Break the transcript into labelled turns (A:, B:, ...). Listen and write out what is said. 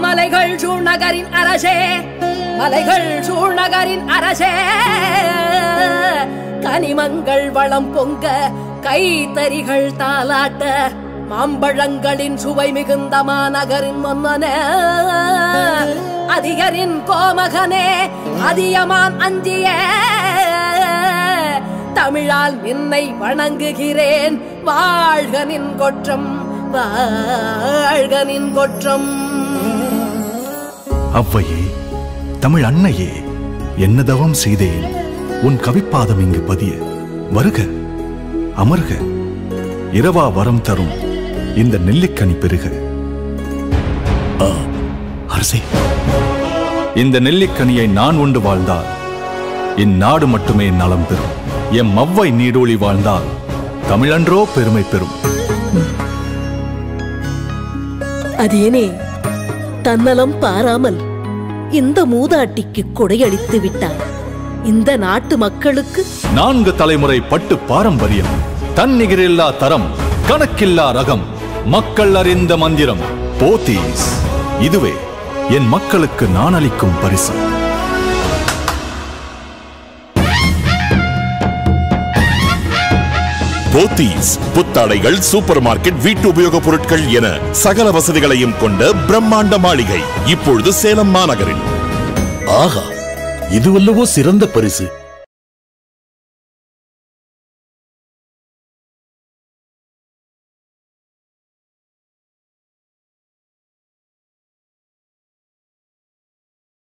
A: மலைகள் சூழ்நகரின் அரசே மலைகள் சூழ்நகரின் அரசே கனிமங்கள் வளம் பொங்க கைத்தறிகள் தாலாட்ட மாம்பழங்களின் சுவை மிகுந்த மாநகரின் மன்னனே அதிகரின் கோமகனே அதியமான் அஞ்சிய தமிழால் நின்னை வணங்குகிறேன் வாழ்கனின் கொற்றம் வாழ்கனின் கொற்றம்
B: அவ்வையே தமிழ் அன்னையே என்ன தவம் செய்தேன் உன் கவிப்பாதம் இங்கு பதிய வருக அமர்க இரவா வரம் தரும் இந்த நெல்லிக்கனி பெருக ஆ, அரசே இந்த நெல்லிக்கனியை நான் உண்டு வாழ்ந்தால் இந்நாடு மட்டுமே நலம் பெறும் எம் மவ்வை நீடோழி வாழ்ந்தால் தமிழன்றோ பெருமை பெறும்
A: அதேனே தன்னலம் பாராமல் இந்த மூதாட்டிக்கு கொடையளித்து விட்டார் இந்த நாட்டு மக்களுக்கு
B: நான்கு தலைமுறை பட்டு பாரம்பரியம் தன்னிகரில்லா தரம் கணக்கில்லா ரகம் மக்கள் அறிந்த மந்திரம் போத்தீஸ் இதுவே என் மக்களுக்கு நான் அளிக்கும் பரிசு
C: போத்தீஸ் புத்தாடைகள் சூப்பர் மார்க்கெட் வீட்டு உபயோகப் பொருட்கள் என சகல வசதிகளையும் கொண்ட பிரம்மாண்ட மாளிகை இப்பொழுது சேலம் மாநகரில்
D: ஆஹா இதுவல்லவோ சிறந்த பரிசு